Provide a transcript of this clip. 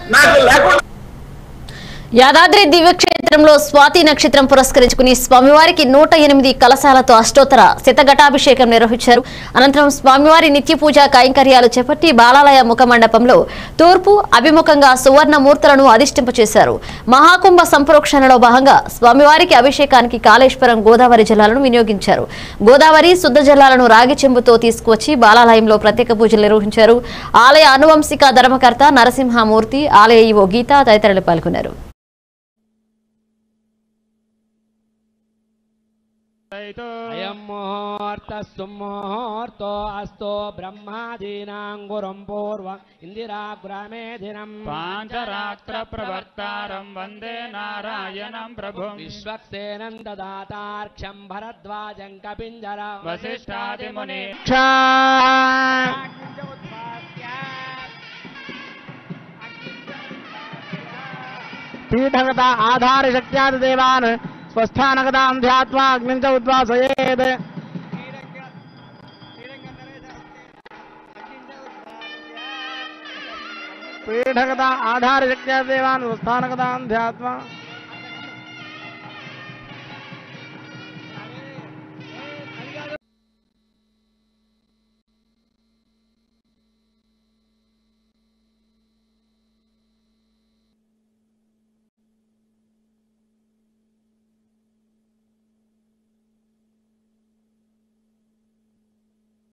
నాకు లేకుండా యాదాద్రి దివ్యక్షేత్రంలో స్వాతి నక్షత్రం పురస్కరించుకుని స్వామివారికి నూట ఎనిమిది కలశాలతో అష్టోత్తర శతఘటాభిషేకం నిర్వహించారు అనంతరం స్వామివారి నిత్య పూజా కైంకర్యాలు చేపట్టి బాలాలయ ముఖ మండపంలో తూర్పు అభిముఖంగా సువర్ణ మూర్తులను అధిష్టింపచేశారు మహాకుంభ సంప్రోక్షణలో భాగంగా స్వామివారికి అభిషేకానికి కాళేశ్వరం గోదావరి జలాలను వినియోగించారు గోదావరి శుద్ధ జలాలను రాగి చెంబుతో తీసుకువచ్చి బాలాలయంలో ప్రత్యేక పూజలు నిర్వహించారు ఆలయ అనువంశిక ధర్మకర్త నరసింహమూర్తి ఆలయ ఈవో గీత తదితరులు పాల్గొన్నారు అయం ముహూర్త సుముహూర్తో అస్తో బ్రహ్మాదీనాం గురం పూర్వ ఇందిరాగ్రామే దినం పాంచరాత్ర ప్రవర్తారం వందే నారాయణం ప్రభుం విశ్వక్సేనం దదాతార్క్షం భరద్వాజం కపింజర వసిష్ఠాదిముని పీఠగత ఆధార శక్త్యాది దేవాన్ స్వస్థానగతాం ధ్యాత్వా అగ్నిం చ ఉద్వాసయేత్ పీఠగత ఆధార శక్త్యాది దేవాన్ స్వస్థానగతాం ధ్యాత్వా